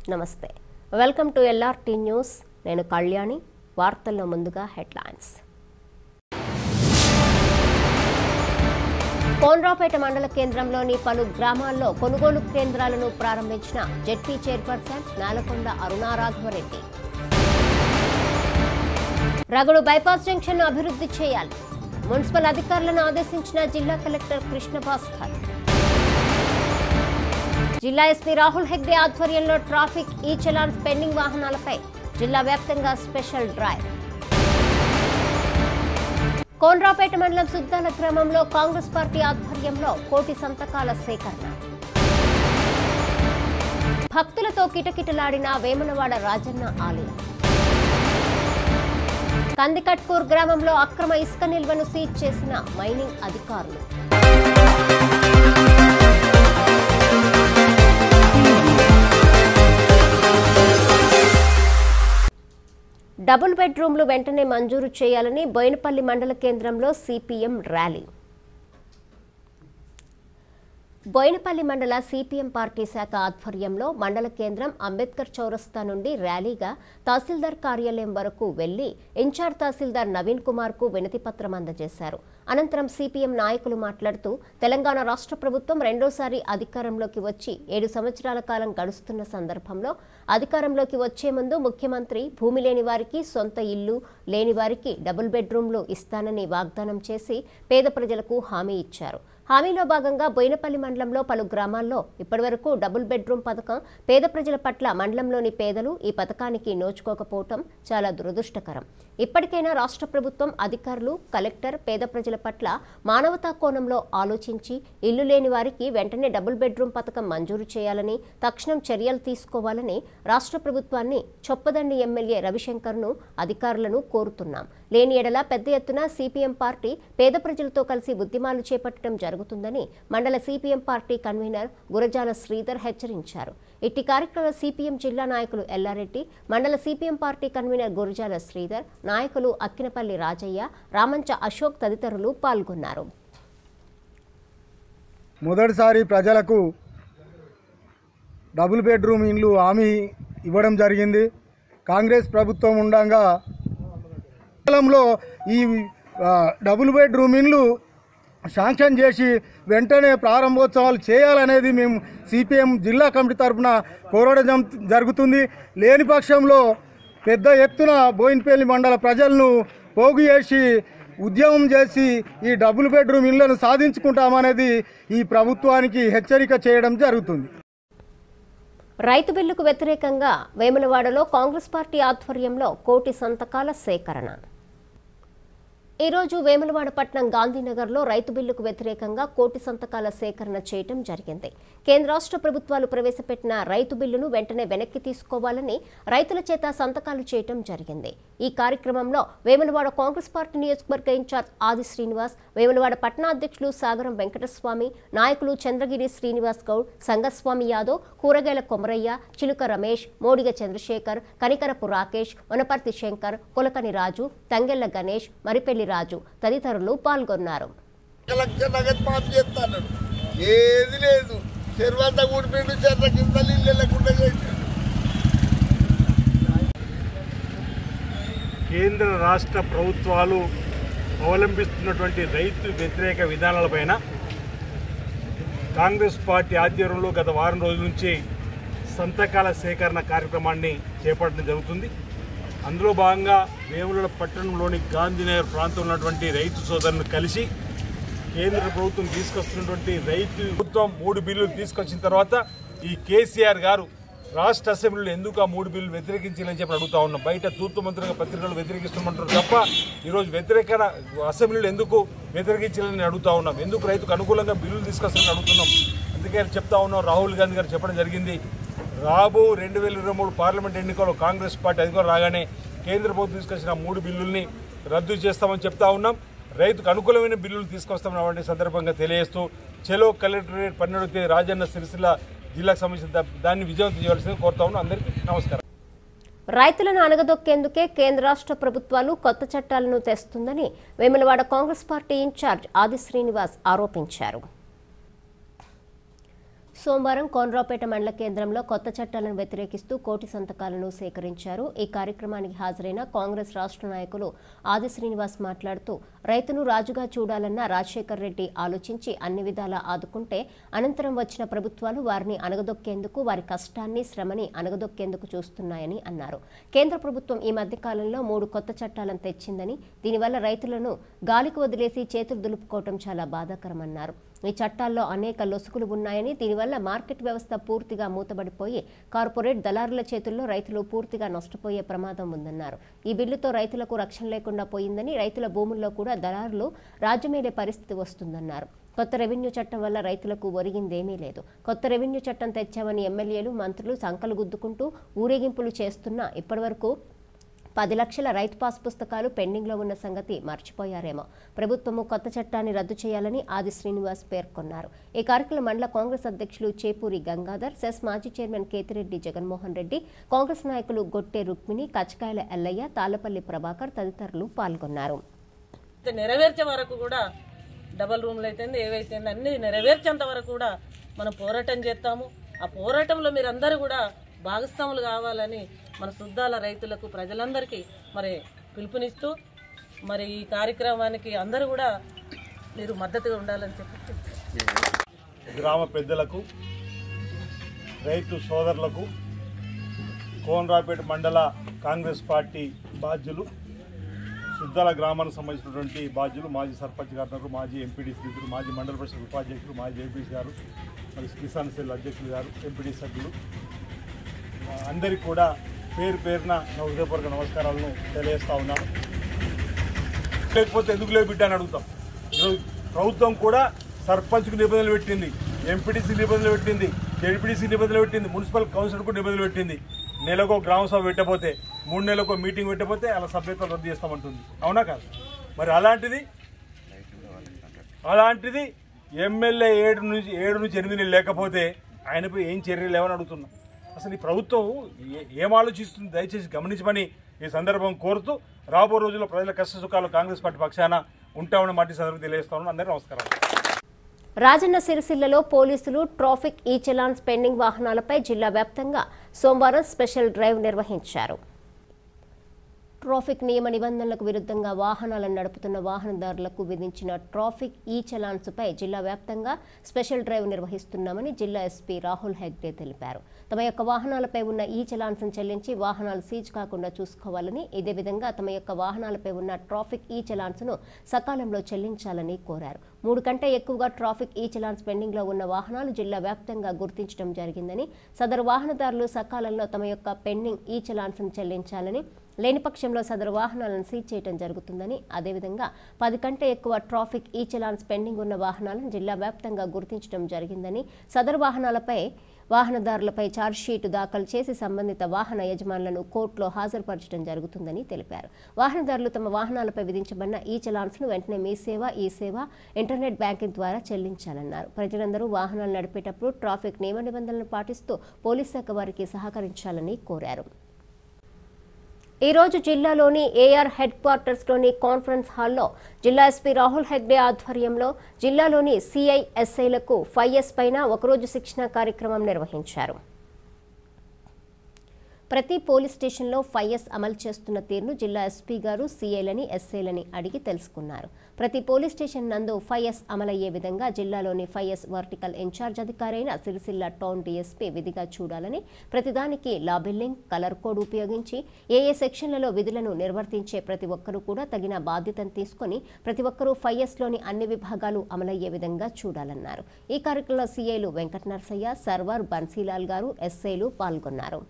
నమస్తే welcome to LRT news నేను కళ్యాణి వార్తల్లో ముందుగా హెడ్లైన్స్ కోన్రాపేట మండల కేంద్రంలోని పలు గ్రామాల్లో కొనుగోలు కేంద్రాలను ప్రారంభించిన జెడ్పీ చైర్పర్సన్ నేలకొండ అరుణారాఘవరెడ్డి రగడు బైపాస్ జంక్షన్ అభివృద్ధి చేయాలి మున్సిపల్ అధికారులను ఆదేశించిన జిల్లా కలెక్టర్ కృష్ణ భాస్కర్ జిల్లా ఎస్పీ రాహుల్ హెగ్డే ఆధ్వర్యంలో ట్రాఫిక్ ఈ చలాన్ పెండింగ్ వాహనాలపై జిల్లా వ్యాప్తంగా స్పెషల్ డ్రైవ్ కోన్రాపేట మండలం సుద్దాల గ్రామంలో కాంగ్రెస్ పార్టీ ఆధ్వర్యంలో కోటి సంతకాల సేకరణ భక్తులతో కిటకిటలాడిన వేములవాడ రాజన్న ఆలయం కందికట్కూర్ గ్రామంలో అక్రమ ఇసుక నిల్వను సీజ్ చేసిన మైనింగ్ అధికారులు డబుల్ బెడ్రూమ్లు వెంటనే మంజూరు చేయాలని బోయినపల్లి మండల కేంద్రంలో సిపిఎం ర్యాలీ బోయినపల్లి మండల సిపిఎం పార్టీ శాఖ ఆధ్వర్యంలో మండల కేంద్రం అంబేద్కర్ చౌరస్తా నుండి ర్యాలీగా తహసీల్దార్ కార్యాలయం వరకు వెళ్లి ఇన్ఛార్జ్ తహసీల్దార్ నవీన్ కుమార్ కు వినతి పత్రం అందజేశారు అనంతరం సిపిఎం నాయకులు మాట్లాడుతూ తెలంగాణ రాష్ట్ర ప్రభుత్వం రెండోసారి అధికారంలోకి వచ్చి ఏడు సంవత్సరాల కాలం గడుస్తున్న సందర్భంలో అధికారంలోకి వచ్చే ముందు ముఖ్యమంత్రి భూమి లేని వారికి సొంత ఇల్లు లేని వారికి డబుల్ బెడ్రూమ్లు ఇస్తానని వాగ్దానం చేసి పేద ప్రజలకు హామీ ఇచ్చారు హామీలో భాగంగా బోయినపల్లి మండలంలో పలు గ్రామాల్లో ఇప్పటివరకు డబుల్ బెడ్రూమ్ పథకం పేద ప్రజల పట్ల మండలంలోని పేదలు ఈ పథకానికి నోచుకోకపోవటం చాలా దురదృష్టకరం ఇప్పటికైనా రాష్ట్ర ప్రభుత్వం అధికారులు కలెక్టర్ పేద ప్రజల పట్ల మానవతా కోణంలో ఆలోచించి ఇల్లు లేని వారికి వెంటనే డబుల్ బెడ్రూమ్ పథకం మంజూరు చేయాలని తక్షణం చర్యలు తీసుకోవాలని రాష్ట్ర ప్రభుత్వాన్ని చొప్పదండి ఎమ్మెల్యే రవిశంకర్ను అధికారులను కోరుతున్నాం లేని ఎడల పెద్ద ఎత్తున సిపిఎం పార్టీ పేద ప్రజలతో కలిసి ఉద్యమాలు చేపట్టడం జరుగుతుందని మండల CPM party convener Gurajala Sridhar హెచ్చరించారు ఇట్టి కార్యక్రమంలో సిపిఎం జిల్లా నాయకులు ఎల్లారెడ్డి మండల CPM party convener Gurajala Sridhar నాయకులు అక్కినపల్లి రాజయ్య రామంచ అశోక్ తదితరులు పాల్గొన్నారు మొదటిసారి ప్రజలకు డబుల్ బెడ్రూమ్ ఇండ్లు హామీ ఇవ్వడం జరిగింది కాంగ్రెస్ ప్రభుత్వం ఉండగా కాలంలో ఈ ఆ, డబుల్ బెడ్రూమ్ ఇండ్లు శాంక్షన్ చేసి వెంటనే ప్రారంభోత్సవాలు చేయాలనేది మేము సిపిఎం జిల్లా కమిటీ తరఫున కోరడం జం- జరుగుతుంది లేని పక్షంలో పెద్ద ఎత్తున బోయినపల్లి మండల ప్రజలను పోగు చేసి ఉద్యమం చేసి ఈ డబుల్ బెడ్రూమ్ ఇళ్లను సాధించుకుంటామనేది ఈ ప్రభుత్వానికి హెచ్చరిక చేయడం జరుగుతుంది రైతు బిల్లుకు వ్యతిరేకంగా వేములవాడలో కాంగ్రెస్ పార్టీ ఆధ్వర్యంలో కోటి సంతకాల సేకరణ ఈరోజు వేములవాడ పట్నం గాంధీనగర్లో రైతు బిల్లుకు వ్యతిరేకంగా కోటి సంతకాల సేకరణ చేయటం జరిగింది కేంద్ర రాష్ట్ర ప్రభుత్వాలు ప్రవేశపెట్టిన రైతు బిల్లును వెంటనే వెనక్కి తీసుకోవాలని రైతుల చేత సంతకాలు చేయటం జరిగింది ఈ కార్యక్రమంలో వేములవాడ కాంగ్రెస్ పార్టీ నియోజకవర్గ ఇన్ఛార్జ్ ఆది శ్రీనివాస్ వేములవాడ పట్టణ అధ్యక్షులు సాగరం వెంకటస్వామి నాయకులు చంద్రగిరి శ్రీనివాస్ గౌడ్ సంగస్వామి యాదవ్ కూరగాయల కొమరయ్య చిలుక రమేష్ మోడిగ చంద్రశేఖర్ కనికరపు రాకేష్ వనపర్తి శంకర్ కొలకని రాజు తంగెళ్ల గణేష్ మరిపెల్లి రాజు తదితరులు పాల్గొన్నారు లక్ష నగదు మాఫ్ చేస్తాను ఏది లేదు చెరువంతా ఊడిపోయిండు చెర్ల కింద నీళ్ళు వెళ్ళకుండా చేసిండు కేంద్ర రాష్ట్ర ప్రభుత్వాలు అవలంబిస్తున్నటువంటి రైతు వ్యతిరేక విధానాలపైన కాంగ్రెస్ పార్టీ ఆధ్వర్యంలో గత వారం రోజుల నుంచి సంతకాల సేకరణ కార్యక్రమాన్ని చేపట్టడం జరుగుతుంది అందులో భాగంగా వేముల పట్టణంలోని గాంధీనగర్ ప్రాంతంలో ఉన్నటువంటి రైతు సోదరులను కలిసి కేంద్ర ప్రభుత్వం తీసుకొస్తున్నటువంటి రైతు ప్రభుత్వం మూడు బిల్లులు తీసుకొచ్చిన తర్వాత ఈ కేసీఆర్ గారు రాష్ట్ర అసెంబ్లీలో ఎందుకు ఆ మూడు బిల్లులు వ్యతిరేకించాలని చెప్పి అడుగుతా ఉన్నాం బయట తూర్పు మంత్రులుగా పత్రికలు వ్యతిరేకిస్తామంటారు తప్ప ఈరోజు వ్యతిరేక అసెంబ్లీలో ఎందుకు వ్యతిరేకించాలని అడుగుతా ఉన్నాం ఎందుకు రైతుకు అనుకూలంగా బిల్లులు తీసుకొస్తారని అడుగుతున్నాం అందుకే చెప్తా ఉన్నాం రాహుల్ గాంధీ గారు చెప్పడం జరిగింది రాబో రెండు వేల ఇరవై మూడు పార్లమెంట్ ఎన్నికల్లో కాంగ్రెస్ పార్టీ అధికారం రాగానే కేంద్ర ప్రభుత్వం తీసుకొచ్చిన మూడు బిల్లుల్ని రద్దు చేస్తామని చెప్తా ఉన్నాం రైతుకు అనుకూలమైన బిల్లులు తీసుకొస్తామని వంటి సందర్భంగా తెలియజేస్తూ చెలో కలెక్టరేట్ పన్నెండు తేదీ రాజన్న సిరిసిల్ల జిల్లాకు సంబంధించిన దా- దాన్ని విజయవంతం చేయవలసింది కోరుతా ఉన్నాం అందరికీ నమస్కారం రైతులను అణగదొక్కేందుకే కేంద్ర రాష్ట్ర ప్రభుత్వాలు కొత్త చట్టాలను తెస్తుందని వేములవాడ కాంగ్రెస్ పార్టీ ఇన్ఛార్జ్ ఆది శ్రీనివాస్ ఆరోపించారు సోమవారం కోనరావుపేట మండల కేంద్రంలో కొత్త చట్టాలను వ్యతిరేకిస్తూ కోటి సంతకాలను సేకరించారు ఈ కార్యక్రమానికి హాజరైన కాంగ్రెస్ రాష్ట్ర నాయకులు ఆది శ్రీనివాస్ మాట్లాడుతూ రైతును రాజుగా చూడాలన్న రాజశేఖర్ రెడ్డి ఆలోచించి అన్ని విధాలా ఆదుకుంటే అనంతరం వచ్చిన ప్రభుత్వాలు వారిని అణగదొక్కేందుకు వారి కష్టాన్ని శ్రమని అణగదొక్కేందుకు చూస్తున్నాయని అన్నారు కేంద్ర ప్రభుత్వం ఈ మధ్య కాలంలో మూడు కొత్త చట్టాలను తెచ్చిందని దీనివల్ల రైతులను గాలికి వదిలేసి చేతులు దులుపుకోవటం చాలా బాధాకరమన్నారు ఈ చట్టాల్లో అనేక లొసుగులు ఉన్నాయని దీనివల్ల మార్కెట్ వ్యవస్థ పూర్తిగా మూతబడిపోయి కార్పొరేట్ దళారుల చేతుల్లో రైతులు పూర్తిగా నష్టపోయే ప్రమాదం ఉందన్నారు ఈ బిల్లుతో రైతులకు రక్షణ లేకుండా పోయిందని రైతుల భూముల్లో కూడా దళారులు రాజ్యమేలే పరిస్థితి వస్తుందన్నారు కొత్త రెవెన్యూ చట్టం వల్ల రైతులకు ఒరిగిందేమీ లేదు కొత్త రెవెన్యూ చట్టం తెచ్చామని ఎమ్మెల్యేలు మంత్రులు సంకలు గుద్దుకుంటూ ఊరేగింపులు చేస్తున్నా ఇప్పటివరకు పది లక్షల రైతు పాస్ పుస్తకాలు పెండింగ్లో ఉన్న సంగతి మర్చిపోయారేమో ప్రభుత్వము కొత్త చట్టాన్ని రద్దు చేయాలని ఆది శ్రీనివాస్ పేర్కొన్నారు ఈ కార్యక్రమం మండల కాంగ్రెస్ అధ్యక్షులు చేపూరి గంగాధర్ సెస్ మాజీ చైర్మన్ కేతిరెడ్డి జగన్మోహన్ రెడ్డి కాంగ్రెస్ నాయకులు గొట్టె రుక్మిణి కచ్చకాయల ఎల్లయ్య తాళ్లపల్లి ప్రభాకర్ తదితరులు పాల్గొన్నారు అయితే నెరవేర్చే వరకు కూడా డబల్ రూమ్లు అయితే ఏవైతే అన్ని నెరవేర్చేంత వరకు కూడా మనం పోరాటం చేస్తాము ఆ పోరాటంలో మీరందరూ కూడా భాగస్వాములు కావాలని మన శుద్ధాల రైతులకు ప్రజలందరికీ మరి పిలుపునిస్తూ మరి ఈ కార్యక్రమానికి అందరూ కూడా మీరు మద్దతుగా ఉండాలని చెప్పి గ్రామ పెద్దలకు రైతు సోదరులకు కోనరాపేట మండల కాంగ్రెస్ పార్టీ బాధ్యులు సుద్దాల గ్రామానికి సంబంధించినటువంటి బాధ్యులు మాజీ సర్పంచ్ గారు మాజీ ఎంపీడీ సభ్యులు మాజీ మండల పరిషత్ ఉపాధ్యక్షులు మాజీ ఎంపీసీ గారు మరి కిసాన్ సెల్ అధ్యక్షులు గారు ఎంపీడీ సభ్యులు ఆ, అందరికీ కూడా పేరు పేరున నా హృదయపూర్వక నమస్కారాలను తెలియజేస్తా ఉన్నాను లేకపోతే ఎందుకు లేవు బిడ్డ అని అడుగుతాం ఈరోజు ప్రభుత్వం కూడా సర్పంచ్కు నిబంధనలు పెట్టింది ఎంపీటీసీ నిబంధనలు పెట్టింది జడ్పీటీసీ నిబంధనలు పెట్టింది మున్సిపల్ కౌన్సిల్కు నిబంధనలు పెట్టింది నెలకు ఒక గ్రామ సభ పెట్టకపోతే మూడు నెలలకు ఒక మీటింగ్ పెట్టకపోతే అలా సభ్యత్వం రద్దు చేస్తామంటుంది అవునా కాదు మరి అలాంటిది అలాంటిది ఎమ్మెల్యే ఏడు నుంచి ఏడు నుంచి ఎనిమిది నెలలు లేకపోతే ఆయనపై ఏం చర్యలు లేవని అడుగుతున్నా అసలు ఈ ప్రభుత్వం ఏ- ఏం ఆలోచిస్తుంది దయచేసి గమనించమని ఈ సందర్భం కోరుతూ రాబో రోజుల్లో ప్రజల కష్ట సుఖాలు కాంగ్రెస్ పార్టీ పక్షాన ఉంటామని మాట ఈ సందర్భం తెలియజేస్తాను అందరికీ నమస్కారం రాజన్న సిరిసిల్లలో పోలీసులు ట్రాఫిక్ ఈ చలాన్స్ పెండింగ్ వాహనాలపై జిల్లా వ్యాప్తంగా సోమవారం స్పెషల్ డ్రైవ్ నిర్వహించారు ట్రాఫిక్ నియమ నిబంధనలకు విరుద్ధంగా వాహనాలను నడుపుతున్న వాహనదారులకు విధించిన ట్రాఫిక్ ఈ చలాన్స్పై జిల్లా వ్యాప్తంగా స్పెషల్ డ్రైవ్ నిర్వహిస్తున్నామని జిల్లా ఎస్పీ రాహుల్ హెగ్డే తెలిపారు తమ యొక్క వాహనాలపై ఉన్న ఈ చలాన్స్ను చెల్లించి వాహనాలు సీజ్ కాకుండా చూసుకోవాలని ఇదే విధంగా తమ యొక్క వాహనాలపై ఉన్న ట్రాఫిక్ ఈ చలాన్స్ను సకాలంలో చెల్లించాలని కోరారు మూడు కంటే ఎక్కువగా ట్రాఫిక్ ఈ చలాన్స్ పెండింగ్లో ఉన్న వాహనాలు జిల్లా వ్యాప్తంగా గుర్తించడం జరిగిందని సదరు వాహనదారులు సకాలంలో తమ యొక్క పెండింగ్ ఈ చలాన్స్ను చెల్లించాలని లేని పక్షంలో సదరు వాహనాలను సీజ్ చేయడం జరుగుతుందని అదేవిధంగా పది కంటే ఎక్కువ ట్రాఫిక్ ఈ చలాన్స్ పెండింగ్ ఉన్న వాహనాలను జిల్లా వ్యాప్తంగా గుర్తించడం జరిగిందని సదరు వాహనాలపై వాహనదారులపై ఛార్జ్షీటు దాఖలు చేసి సంబంధిత వాహన యజమానులను కోర్టులో హాజరుపరచడం జరుగుతుందని తెలిపారు వాహనదారులు తమ వాహనాలపై విధించబడిన ఈ చలాన్స్ను వెంటనే మీ సేవ ఈ సేవ ఇంటర్నెట్ బ్యాంకింగ్ ద్వారా చెల్లించాలన్నారు ప్రజలందరూ వాహనాలు నడిపేటప్పుడు ట్రాఫిక్ నియమ నిబంధనలను పాటిస్తూ పోలీస్ శాఖ వారికి సహకరించాలని కోరారు ఈ రోజు జిల్లాలోని ఏఆర్ హెడ్ క్వార్టర్స్లోని కాన్ఫరెన్స్ హాల్లో జిల్లా ఎస్పీ రాహుల్ హెగ్డే ఆధ్వర్యంలో జిల్లాలోని సిఐఎస్ఐలకు ఫైవ్ ఎస్ పైన ఒకరోజు శిక్షణ కార్యక్రమం నిర్వహించారు ప్రతి పోలీస్ స్టేషన్లో ఫైవ్ ఎస్ అమలు చేస్తున్న తీరును జిల్లా ఎస్పీ గారు సీఐలని ఎస్ఐలని అడిగి తెలుసుకున్నారు ప్రతి పోలీస్ స్టేషన్ నందు ఫైవ్ ఎస్ అమలయ్యే విధంగా జిల్లాలోని ఫైవ్ ఎస్ వర్టికల్ ఇన్ఛార్జ్ అధికారైన సిరిసిల్ల టౌన్ డీఎస్పీ విధిగా చూడాలని ప్రతిదానికి లా బిల్లింగ్ కలర్ కోడ్ ఉపయోగించి ఏ ఏ సెక్షన్లలో విధులను నిర్వర్తించే ప్రతి ఒక్కరూ కూడా తగిన బాధ్యతను తీసుకొని ప్రతి ఒక్కరూ ఫైవ్ ఎస్లోని అన్ని విభాగాలు అమలయ్యే విధంగా చూడాలన్నారు ఈ కార్యక్రమంలో సీఐలు వెంకట నరసయ్య సర్వర్ బన్సీలాల్ గారు ఎస్ఐలు పాల్గొన్నారు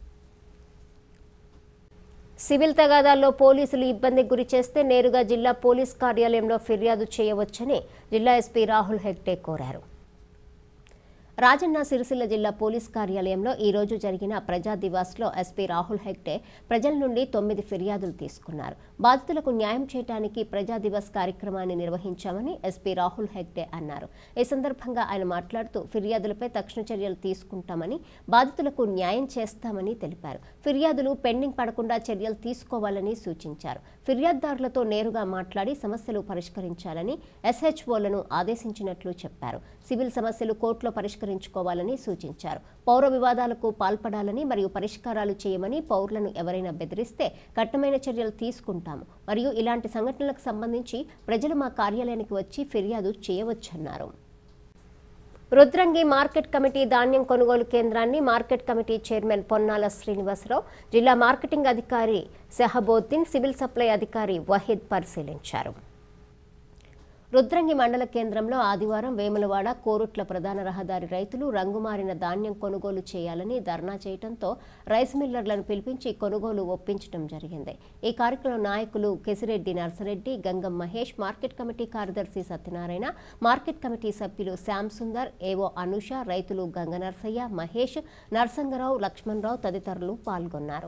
సివిల్ తగాదాల్లో పోలీసులు ఇబ్బందికి గురి చేస్తే నేరుగా జిల్లా పోలీస్ కార్యాలయంలో ఫిర్యాదు చేయవచ్చని జిల్లా ఎస్పీ రాహుల్ హెగ్డే కోరారు రాజన్న సిరిసిల్ల జిల్లా పోలీస్ కార్యాలయంలో ఈ రోజు జరిగిన ప్రజా దివాస్లో ఎస్పీ రాహుల్ హెగ్డే ప్రజల నుండి తొమ్మిది ఫిర్యాదులు తీసుకున్నారు బాధితులకు న్యాయం చేయడానికి ప్రజా దివాస్ కార్యక్రమాన్ని నిర్వహించామని ఎస్పీ రాహుల్ హెగ్డే అన్నారు ఈ సందర్భంగా ఆయన మాట్లాడుతూ ఫిర్యాదులపై తక్షణ చర్యలు తీసుకుంటామని బాధితులకు న్యాయం చేస్తామని తెలిపారు ఫిర్యాదులు పెండింగ్ పడకుండా చర్యలు తీసుకోవాలని సూచించారు ఫిర్యాదుదారులతో నేరుగా మాట్లాడి సమస్యలు పరిష్కరించాలని ఎస్హెచ్ఓలను ఆదేశించినట్లు చెప్పారు సివిల్ సమస్యలు కోర్టులో పరిష్కరించారు పరిష్కరించుకోవాలని సూచించారు పౌర వివాదాలకు పాల్పడాలని మరియు పరిష్కారాలు చేయమని పౌరులను ఎవరైనా బెదిరిస్తే కఠినమైన చర్యలు తీసుకుంటాము మరియు ఇలాంటి సంఘటనలకు సంబంధించి ప్రజలు మా కార్యాలయానికి వచ్చి ఫిర్యాదు చేయవచ్చన్నారు రుద్రంగి మార్కెట్ కమిటీ ధాన్యం కొనుగోలు కేంద్రాన్ని market committee chairman Ponnala Srinivasarao జిల్లా మార్కెటింగ్ అధికారి సెహబోద్దీన్ సివిల్ సప్లై అధికారి వహీద్ పరిశీలించారు రుద్రంగి మండల కేంద్రంలో ఆదివారం వేములవాడ కోరుట్ల ప్రధాన రహదారి రైతులు రంగుమారిన ధాన్యం కొనుగోలు చేయాలని ధర్నా చేయడంతో రైస్ మిల్లర్లను పిలిపించి కొనుగోలు ఒప్పించడం జరిగింది ఈ కార్యక్రమంలో నాయకులు కెసిరెడ్డి నర్సరెడ్డి గంగం మహేష్ మార్కెట్ కమిటీ కార్యదర్శి సత్యనారాయణ మార్కెట్ కమిటీ సభ్యులు శ్యామ్ సుందర్ ఏవో అనుష రైతులు గంగ నర్సయ్య మహేష్ నరసింగరావు లక్ష్మణరావు తదితరులు పాల్గొన్నారు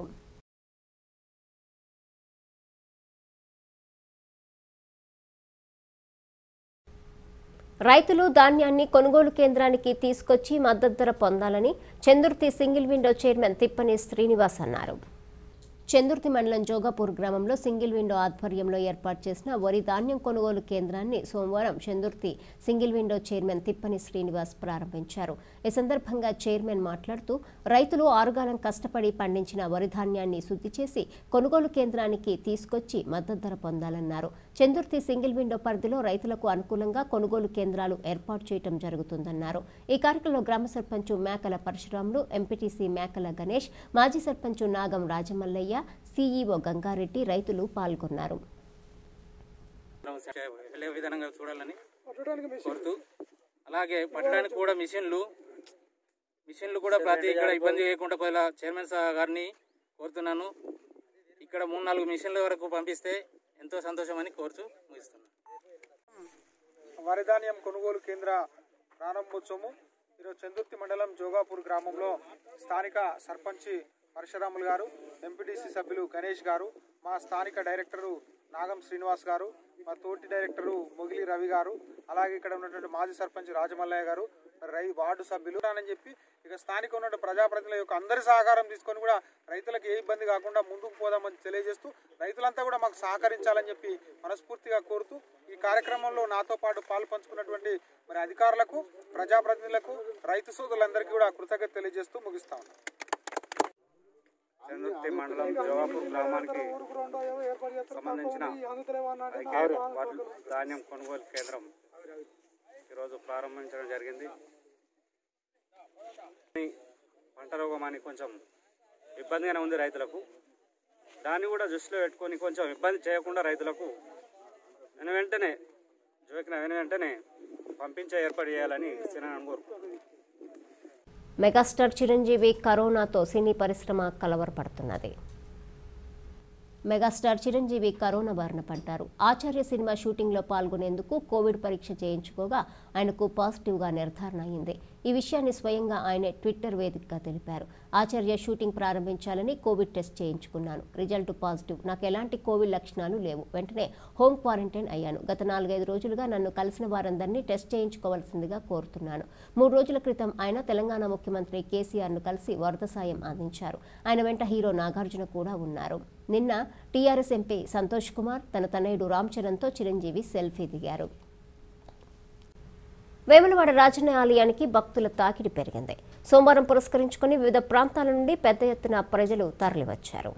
రైతులు ధాన్యాన్ని కొనుగోలు కేంద్రానికి తీసుకొచ్చి మద్దతు ధర పొందాలని Chandurthi single window chairman Tippani Srinivas అన్నారు చందుర్తి మండలం జోగాపూర్ గ్రామంలో సింగిల్ విండో ఆధ్వర్యంలో ఏర్పాటు చేసిన వరి ధాన్యం కొనుగోలు కేంద్రాన్ని సోమవారం Chandurthi single window chairman Tippani Srinivas ప్రారంభించారు ఈ సందర్భంగా చైర్మన్ మాట్లాడుతూ రైతులు ఆరుగాలం కష్టపడి పండించిన వరి ధాన్యాన్ని శుద్ధి చేసి కొనుగోలు కేంద్రానికి తీసుకొచ్చి మద్దతు ధర పొందాలన్నారు చందుర్తి సింగిల్ విండో పరిధిలో రైతులకు అనుకూలంగా కొనుగోలు కేంద్రాలు ఏర్పాటు చేయడం జరుగుతుందన్నారు ఈ కార్యక్రమంలో గ్రామ సర్పంచ్ మేకల పరశురాములు ఎంపీటీసీ మేకల గణేష్ మాజీ సర్పంచ్ నాగం రాజమల్లయ్య సీఈఓ గంగారెడ్డి రైతులు పాల్గొన్నారు వెళ్ళే విధానంగా చూడాలని కోరుతూ అలాగే పట్టడానికి కూడా మిషన్లు మిషన్లు కూడా ప్రతి ఇక్కడ ఇబ్బంది లేకుండా కొద్దిగా చైర్మన్ సార్ గారిని కోరుతున్నాను ఇక్కడ మూడు నాలుగు మిషన్ల వరకు పంపిస్తే ఎంతో సంతోషం అని కోరుతూ ముగిస్తున్నాను వరిధాన్యం కొనుగోలు కేంద్ర ప్రారంభోత్సవము ఈరోజు చందుర్తి మండలం జోగాపూర్ గ్రామంలో స్థానిక సర్పంచి పరశురాములు గారు ఎంపీటీసీ సభ్యులు గణేష్ గారు మా స్థానిక డైరెక్టరు నాగం శ్రీనివాస్ గారు మా తోటి డైరెక్టరు మొగిలి రవి గారు అలాగే ఇక్కడ ఉన్నటువంటి మాజీ సర్పంచ్ రాజమల్లయ్య గారు మరి రై వార్డు సభ్యులు అని చెప్పి ఇక స్థానిక ఉన్నటువంటి ప్రజాప్రతినిధుల యొక్క అందరి సహకారం తీసుకొని కూడా రైతులకు ఏ ఇబ్బంది కాకుండా ముందుకు పోదామని తెలియజేస్తూ రైతులంతా కూడా మాకు సహకరించాలని చెప్పి మనస్ఫూర్తిగా కోరుతూ ఈ కార్యక్రమంలో నాతో పాటు పాలు పంచుకున్నటువంటి మరి అధికారులకు ప్రజాప్రతినిధులకు రైతు సోదరులందరికీ కూడా కృతజ్ఞత తెలియజేస్తూ ముగిస్తా ఉన్నాను చంద్రుతి మండలం జోగాపూర్ గ్రామానికి సంబంధించిన ఐకేఆర్ వడ్లు ధాన్యం కొనుగోలు కేంద్రం ఈరోజు ప్రారంభించడం జరిగింది ఈ పంట రోగం అని కొంచెం ఇబ్బందిగానే ఉంది రైతులకు దాన్ని కూడా దృష్టిలో పెట్టుకొని కొంచెం ఇబ్బంది చేయకుండా రైతులకు వెను వెంటనే జోకిన వెను వెంటనే పంపించే ఏర్పాటు చేయాలని సినాను కోరుకుంటున్నాను మెగాస్టార్ చిరంజీవి కరోనాతో సినీ పరిశ్రమ కలవరపడుతున్నది మెగాస్టార్ చిరంజీవి కరోనా బారిన పడ్డారు ఆచార్య సినిమా షూటింగ్లో పాల్గొనేందుకు కోవిడ్ పరీక్ష చేయించుకోగా ఆయనకు పాజిటివ్గా నిర్ధారణ అయింది ఈ విషయాన్ని స్వయంగా ఆయన ట్విట్టర్ వేదికగా తెలిపారు ఆచార్య షూటింగ్ ప్రారంభించాలని కోవిడ్ టెస్ట్ చేయించుకున్నాను రిజల్ట్ పాజిటివ్ నాకు ఎలాంటి కోవిడ్ లక్షణాలు లేవు వెంటనే హోమ్ క్వారంటైన్ అయ్యాను గత నాలుగైదు రోజులుగా నన్ను కలిసిన వారందరినీ టెస్ట్ చేయించుకోవాల్సిందిగా కోరుతున్నాను మూడు రోజుల క్రితం ఆయన తెలంగాణ ముఖ్యమంత్రి కేసీఆర్ను కలిసి వరద సాయం అందించారు ఆయన వెంట హీరో నాగార్జున కూడా ఉన్నారు నిన్న టీఆర్ఎస్ ఎంపీ సంతోష్ కుమార్ తన తనయుడు రామ్ చరణ్తో చిరంజీవి సెల్ఫీ దిగారు వేములవాడ రాజన్న ఆలయానికి భక్తుల తాకిడి పెరిగింది సోమవారం పురస్కరించుకుని వివిధ ప్రాంతాల నుండి పెద్ద ఎత్తున ప్రజలు తరలివచ్చారు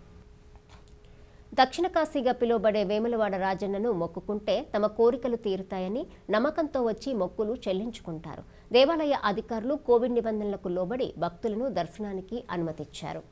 దక్షిణ కాశీగా పిలువబడే వేములవాడ రాజన్నను మొక్కుకుంటే తమ కోరికలు తీరుతాయని నమ్మకంతో వచ్చి మొక్కులు చెల్లించుకుంటారు దేవాలయ అధికారులు కోవిడ్ నిబంధనలకు లోబడి భక్తులను దర్శనానికి అనుమతిచ్చారు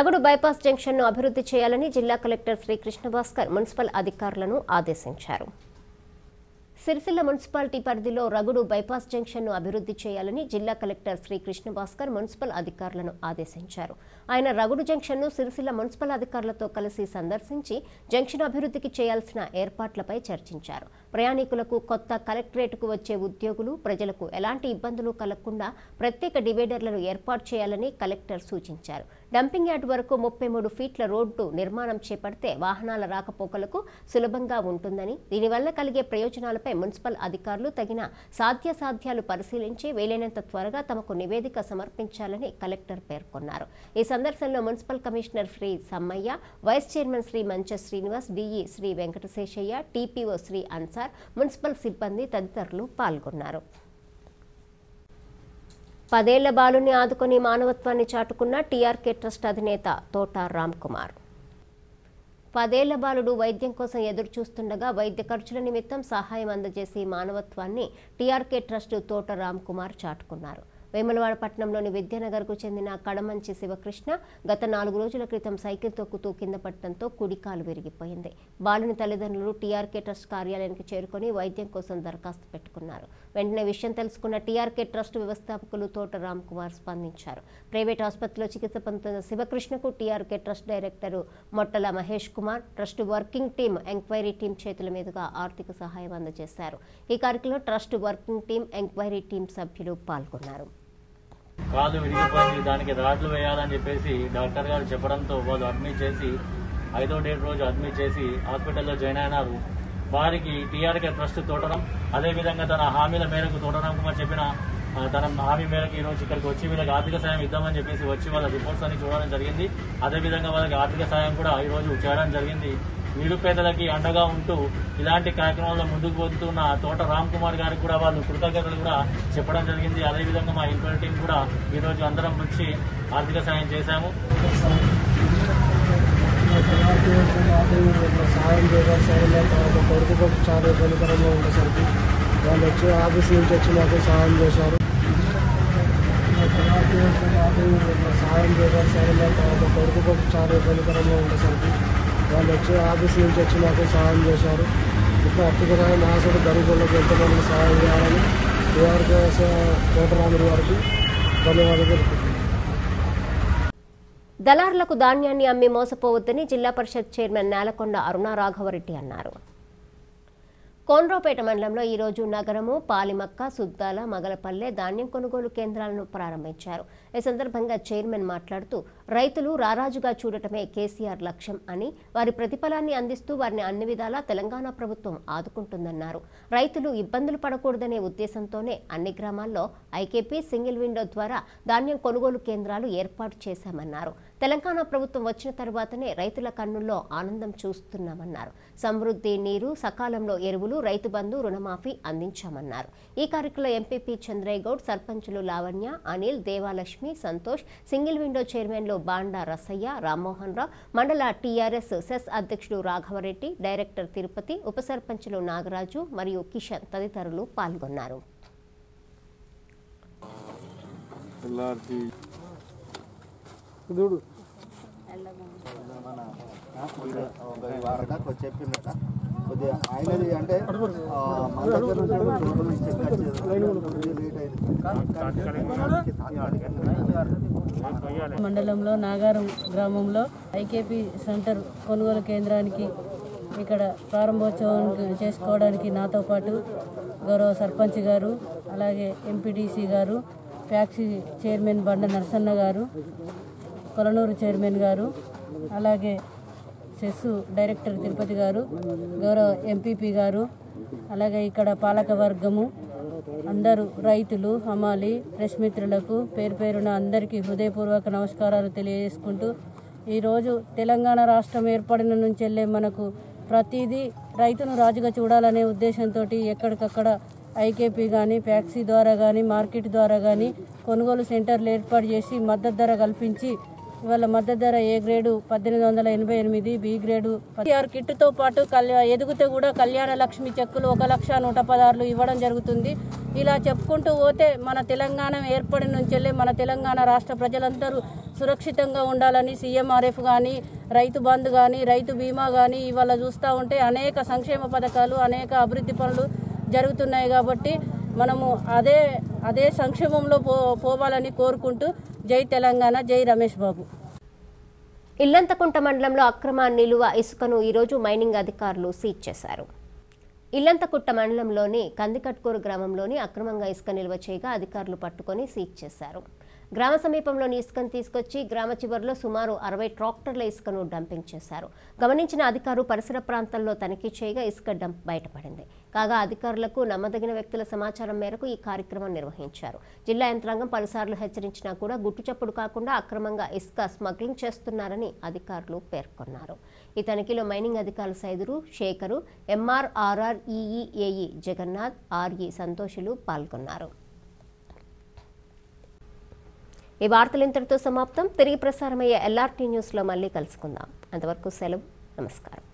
రగుడు బైపాస్ జంక్షన్ను అభివృద్ధి చేయాలని జిల్లా కలెక్టర్ శ్రీ కృష్ణభాస్కర్ మున్సిపల్ అధికారులను ఆదేశించారు సిరిసిల్ల మున్సిపాలిటీ పరిధిలో రగుడు బైపాస్ జంక్షన్ను అభివృద్ధి చేయాలని జిల్లా కలెక్టర్ శ్రీ కృష్ణభాస్కర్ మున్సిపల్ అధికారులను ఆదేశించారు ఆయన రగుడు జంక్షన్ను సిరిసిల్ల మున్సిపల్ అధికారులతో కలిసి సందర్శించి జంక్షన్ అభివృద్ధికి చేయాల్సిన ఏర్పాట్లపై చర్చించారు ప్రయాణికులకు కొత్త కలెక్టరేట్కు వచ్చే ఉద్యోగులు ప్రజలకు ఎలాంటి ఇబ్బందులు కలగకుండా ప్రత్యేక డివైడర్లను ఏర్పాటు చేయాలని కలెక్టర్ సూచించారు డంపింగ్ యార్డ్ వరకు ముప్పై మూడు ఫీట్ల రోడ్డు నిర్మాణం చేపడితే వాహనాల రాకపోకలకు సులభంగా ఉంటుందని దీనివల్ల కలిగే ప్రయోజనాలపై మున్సిపల్ అధికారులు తగిన సాధ్యాసాధ్యాలు పరిశీలించి వీలైనంత త్వరగా తమకు నివేదిక సమర్పించాలని కలెక్టర్ పేర్కొన్నారు ఈ సందర్శనలో municipal commissioner Shri Sammaiah vice chairman Shri Mancha Srinivas DE Shri Venkataseshaiah TPO Shri Ansar municipal సిబ్బంది తదితరులు పాల్గొన్నారు పదేళ్ల బాలుని ఆదుకొని మానవత్వాన్ని చాటుకున్న టీఆర్కే ట్రస్ట్ అధినేత తోట రామ్ కుమార్ పదేళ్ల బాలుడు వైద్యం కోసం ఎదురు చూస్తుండగా వైద్య ఖర్చుల నిమిత్తం సహాయం అందజేసి మానవత్వాన్ని టీఆర్కే ట్రస్ట్ తోట రామ్ కుమార్ చాటుకున్నారు వేములవాడ పట్టణంలోని విద్యానగర్కు చెందిన కడమంచి శివకృష్ణ గత నాలుగు రోజుల క్రితం సైకిల్ తొక్కుతూ కింద పట్టడంతో కుడికాలు విరిగిపోయింది బాలుని తల్లిదండ్రులు టీఆర్కే ట్రస్ట్ కార్యాలయానికి చేరుకొని వైద్యం కోసం దరఖాస్తు పెట్టుకున్నారు వెంటనే విషయం తెలుసుకున్న టీఆర్కే ట్రస్ట్ వ్యవస్థాపకులు తోట రామ్ కుమార్ స్పందించారు ప్రైవేట్ ఆసుపత్రిలో చికిత్స పొందుతున్న శివకృష్ణకు TRK trust director Mottala Mahesh Kumar trust working team enquiry team చేతుల మీదుగా ఆర్థిక సహాయం అందజేశారు ఈ కార్యక్రమంలో trust working team enquiry team సభ్యులు పాల్గొన్నారు కాలు విరిగిపోయింది దానికి రాడ్లు వేయాలని చెప్పేసి డాక్టర్ గారు చెప్పడంతో వాళ్ళు అడ్మిట్ చేసి ఐదో డేట్ రోజు అడ్మిట్ చేసి హాస్పిటల్లో జాయిన్ అయినారు వారికి టీఆర్కే ట్రస్ట్ తోటరం అదేవిధంగా తన హామీల మేరకు తోటరాం కుమార్ చెప్పిన ఆ, తన హామీ మేరకు ఈ రోజు ఇక్కడికి వచ్చి వీళ్ళకి ఆర్థిక సాయం ఇద్దామని చెప్పేసి వచ్చి వాళ్ళ రిపోర్ట్స్ అన్ని చూడడం జరిగింది అదేవిధంగా వాళ్ళకి ఆర్థిక సాయం కూడా ఈ రోజు చేయడం జరిగింది నిరుపేదలకి అండగా ఉంటూ ఇలాంటి కార్యక్రమాల్లో ముందుకు పోతున్న తోట రామ్ కుమార్ గారికి కూడా వాళ్ళు కృతజ్ఞతలు కూడా చెప్పడం జరిగింది అదేవిధంగా మా ఇంటర్ టీం కూడా ఈ రోజు అందరం వచ్చి ఆర్థిక సాయం చేశాము సాయం చేయాలి సాయం తర్వాత కొడుకు చాలా ఇబ్బందికరంగా ఉండేసరికి వాళ్ళు వచ్చి ఆఫీస్ నుంచి వచ్చి మాకు సాయం చేశారు సాయం చేయాలి సాయం తర్వాత కొడుకు చాలా ఇబ్బందికరంగా ఉండేసరికి వాళ్ళు వచ్చి ఆఫీస్ నుంచి వచ్చి మాకు సాయం చేశారు ఇట్లా ఆర్థిక సాయం ఆశలు గరీబులకు ఎంతమంది సాయం చేయాలని టీఆర్కే కోటరాముడి వారికి ధన్యవాదాలు తెలుపుతున్నాను దళారులకు ధాన్యాన్ని అమ్మి మోసపోవద్దని జిల్లా పరిషత్ చైర్మన్ నేలకొండ అరుణ రాఘవరెడ్డి అన్నారు కోన్రాపేట మండలంలో ఈరోజు నగరము పాలిమక్క సుద్దాల మగలపల్లె ధాన్యం కొనుగోలు కేంద్రాలను ప్రారంభించారు ఈ సందర్భంగా చైర్మన్ మాట్లాడుతూ రైతులు రారాజుగా చూడటమే కేసీఆర్ లక్ష్యం అని వారి ప్రతిఫలాన్ని అందిస్తూ వారిని అన్ని విధాలా తెలంగాణ ప్రభుత్వం ఆదుకుంటుందన్నారు రైతులు ఇబ్బందులు పడకూడదనే ఉద్దేశంతోనే అన్ని గ్రామాల్లో ఐకేపీ సింగిల్ విండో ద్వారా ధాన్యం కొనుగోలు కేంద్రాలు ఏర్పాటు చేశామన్నారు తెలంగాణ ప్రభుత్వం వచ్చిన తర్వాతనే రైతుల కన్నుల్లో ఆనందం చూస్తున్నామన్నారు సమృద్ధి నీరు సకాలంలో ఎరువులు రైతు బంధు రుణమాఫీ అందించామన్నారు ఈ కార్యక్రమంలో ఎంపీపీ చంద్రయ్య గౌడ్ సర్పంచులు లావణ్య అనిల్ దేవాలక్ష్మి సంతోష్ సింగిల్ విండో చైర్మన్లు బాండా రసయ్య రామ్మోహన్ రావు మండల టీఆర్ఎస్ సెస్ అధ్యక్షుడు రాఘవరెడ్డి డైరెక్టర్ తిరుపతి ఉప సర్పంచులు నాగరాజు మరియు కిషన్ తదితరులు పాల్గొన్నారు చూడు చెప్పిందట కొద్దిగా ఆయనది అంటే ఆ, మన దగ్గర నుంచి ఏమో టోటల్ చెక్ వచ్చేది. రేట్ అయింది. మండలంలో నాగారం గ్రామంలో ఐకేపీ సెంటర్ కొనుగోలు కేంద్రానికి ఇక్కడ ప్రారంభోత్సవం చేసుకోవడానికి నాతో పాటు గౌరవ సర్పంచ్ గారు అలాగే ఎంపీటీసీ గారు ఫ్యాక్సీ చైర్మన్ బండ నరసన్న గారు కొలనూరు చైర్మన్ గారు అలాగే సెస్ డైరెక్టర్ తిరుపతి గారు గౌరవ ఎంపీపీ గారు అలాగే ఇక్కడ పాలక వర్గము అందరూ రైతులు హమాలి ప్రెస్ మిత్రులకు పేరు పేరున అందరికీ హృదయపూర్వక నమస్కారాలు తెలియజేసుకుంటూ ఈరోజు తెలంగాణ రాష్ట్రం ఏర్పడిన నుంచి వెళ్ళే మనకు ప్రతిదీ రైతును రాజుగా చూడాలనే ఉద్దేశంతో ఎక్కడికక్కడ ఐకేపీ కానీ ఫ్యాక్సీ ద్వారా కానీ మార్కెట్ ద్వారా కానీ కొనుగోలు సెంటర్లు ఏర్పాటు చేసి మద్దతు ధర కల్పించి ఇవాళ మద్దతు ధర ఏ గ్రేడు పద్దెనిమిది వందల ఎనభై ఎనిమిది బి గ్రేడు ఆరు కిట్తో పాటు కళ్యా ఎదుగుతే కూడా కళ్యాణ లక్ష్మి చెక్కులు ఒక లక్ష నూట పదహారులు ఇవ్వడం జరుగుతుంది ఇలా చెప్పుకుంటూ పోతే మన తెలంగాణ ఏర్పడిన నుంచెల్లే మన తెలంగాణ రాష్ట్ర ప్రజలందరూ సురక్షితంగా ఉండాలని సీఎంఆర్ఎఫ్ కానీ రైతు బంధు కానీ రైతు బీమా కానీ ఇవాళ చూస్తూ ఉంటే అనేక సంక్షేమ పథకాలు అనేక అభివృద్ధి పనులు జరుగుతున్నాయి కాబట్టి మనము అదే అదే సంక్షేమంలో పో పోవాలని కోరుకుంటూ జై తెలంగాణ జై రమేష్ బాబు ఇల్లంతకుంట మండలంలో అక్రమ నిలువ ఇసుకను ఈరోజు మైనింగ్ అధికారులు సీజ్ చేశారు ఇల్లంతకుట్ట మండలంలోని కందికట్కూరు గ్రామంలోని అక్రమంగా ఇసుక నిల్వ చేయగా అధికారులు పట్టుకొని సీజ్ చేశారు గ్రామ సమీపంలోని ఇసుకను తీసుకొచ్చి గ్రామ చివరిలో సుమారు అరవై ట్రాక్టర్ల ఇసుకను డంపింగ్ చేశారు గమనించిన అధికారులు పరిసర ప్రాంతాల్లో తనిఖీ చేయగా ఇసుక డంప్ బయటపడింది కాగా అధికారులకు నమ్మదగిన వ్యక్తుల సమాచారం మేరకు ఈ కార్యక్రమం నిర్వహించారు జిల్లా యంత్రాంగం పలుసార్లు హెచ్చరించినా కూడా గుట్టుచప్పుడు కాకుండా అక్రమంగా ఇసుక స్మగ్లింగ్ చేస్తున్నారని అధికారులు పేర్కొన్నారు ఈ తనిఖీలో మైనింగ్ అధికారులు సైదురు శేఖరు ఎంఆర్ఆర్ఆర్ ఈఈఏఈ జగన్నాథ్ ఆర్ఈ సంతోషులు పాల్గొన్నారు ఈ వార్తలు ఇంతటితో సమాప్తం తిరిగి ప్రసారమయ్యే ఎల్ఆర్టీ న్యూస్లో మళ్ళీ కలుసుకుందాం అంతవరకు సెలవు నమస్కారం